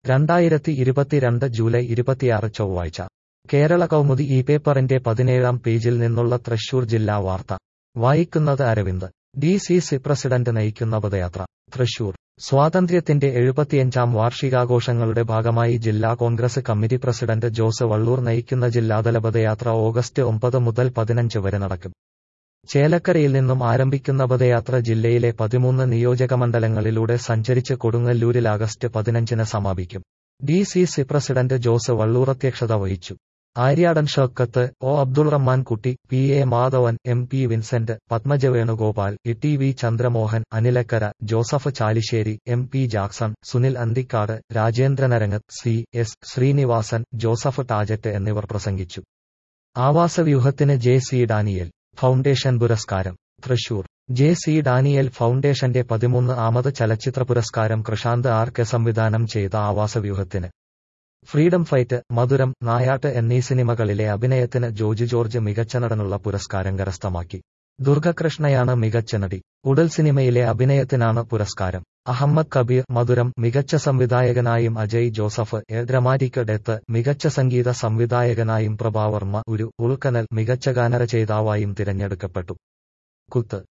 രണ്ടായിരത്തി ഇരുപത്തിരണ്ട് ജൂലൈ ഇരുപത്തിയാറ് ചൊവ്വാഴ്ച കേരള കൗമുദി ഈ പേപ്പറിന്റെ പതിനേഴാം പേജിൽ നിന്നുള്ള തൃശൂർ ജില്ലാ വാർത്ത വായിക്കുന്നത് Aravind D C C president നയിക്കുന്ന പദയാത്ര തൃശൂർ സ്വാതന്ത്ര്യത്തിന്റെ എഴുപത്തിയഞ്ചാം വാർഷികാഘോഷങ്ങളുടെ ഭാഗമായി ജില്ലാ കോൺഗ്രസ് കമ്മിറ്റി പ്രസിഡന്റ് ജോസ് വള്ളൂർ നയിക്കുന്ന ജില്ലാതല പദയാത്ര ഓഗസ്റ്റ് ഒമ്പത് മുതൽ പതിനഞ്ച് വരെ നടക്കും ചേലക്കരയിൽ നിന്നും ആരംഭിക്കുന്ന പദയാത്ര ജില്ലയിലെ പതിമൂന്ന് നിയോജകമണ്ഡലങ്ങളിലൂടെ സഞ്ചരിച്ച് കൊടുങ്ങല്ലൂരിൽ ആഗസ്റ്റ് പതിനഞ്ചിന് സമാപിക്കും D C C president Jose Valloor അധ്യക്ഷത വഹിച്ചു Aryadan Shoukath O Abdul Rahman Kutty P A Madhavan M P Vincent Padmaja Venugopal E T V Chandramohan Anilakkara Joseph Chalissery M P Jackson Sunil Anthikkad Rajendranarangath C S Srinivasan Joseph Tajet എന്നിവർ പ്രസംഗിച്ചു ആവാസവ്യൂഹത്തിന് ജെ സി ഡാനിയൽ ഫൗണ്ടേഷൻ പുരസ്കാരം തൃശൂർ ജെ സി ഡാനിയൽ ഫൗണ്ടേഷന്റെ പതിമൂന്ന് ആമത് ചലച്ചിത്ര പുരസ്കാരം കൃഷാന്ത് ആർ കെ സംവിധാനം ചെയ്ത ആവാസവ്യൂഹത്തിന് ഫ്രീഡം ഫൈറ്റ് മധുരം നായാട്ട് എന്നീ സിനിമകളിലെ അഭിനയത്തിന് ജോജി ജോർജ് മികച്ച നടനുള്ള പുരസ്കാരം കരസ്ഥമാക്കി ദുർഗകൃഷ്ണയാണ് മികച്ച നടി ഉടൽ സിനിമയിലെ അഭിനയത്തിനാണ് പുരസ്കാരം അഹമ്മദ് കബീർ മധുരം മികച്ച സംവിധായകനായും Ajay Joseph A dramatic death മികച്ച സംഗീത സംവിധായകനായും പ്രഭാവർമ്മ ഒരു ഉൾക്കനൽ മികച്ച ഗാനരചയിതാവായും തിരഞ്ഞെടുക്കപ്പെട്ടു കുത്ത്